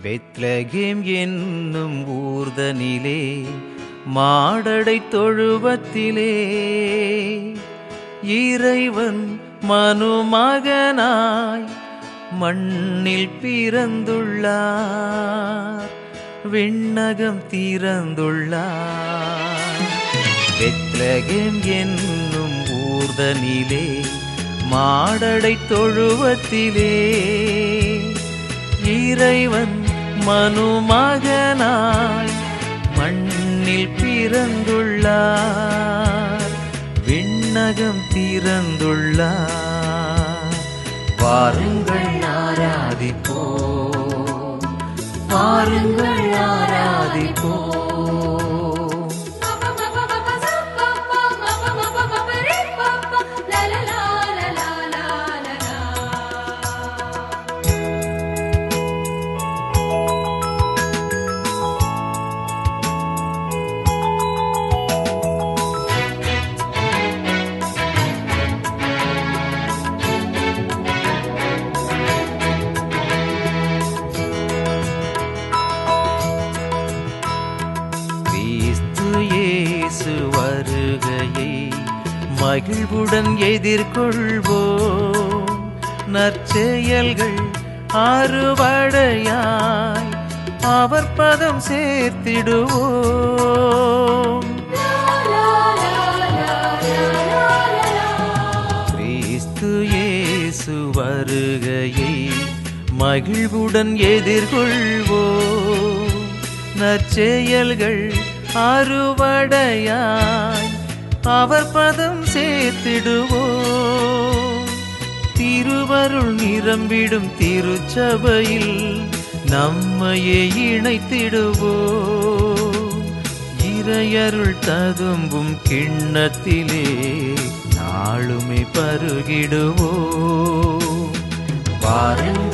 Bethlehem என்னும் ஊர்தனிலே மாடடை தொழுவத்திலே இறைவன் மனுமகனாய் மண்ணில் பிறந்துள்ளார் விண்ணகம் திறந்துள்ளார் பெத்லகேம் என்னும் ஊர்தனிலே மாடடை தொழுவத்திலே இறைவன் மனுமகனாய் மண்ணில் பிறந்துள்ளார் விண்ணகம் திறந்துள்ளார் வாருங்கள் ஆராதிப்போம் வாருங்கள் ஆராதிப்போம் கிறிஸ்து இயேசு வருகையை மகிழ்வுடன் எதிர்கொள்வோம் நற்செயல்கள் அறுவடையாய் அவர் பதம் சேர்த்திடுவோம் கிறிஸ்து இயேசு வருகையை மகிழ்வுடன் எதிர்கொள்வோம் நற்செயல்கள் அறுவடையாய் அவர் பதம் சேர்த்திடுவோம் திருவருள் நிரம்பிடும் திருச்சபையில் நம்மையே இணைத்திடுவோம் இறையருள் ததும்பும் கிண்ணத்திலே நாளுமே பருகிடுவோம் வாருங்கள்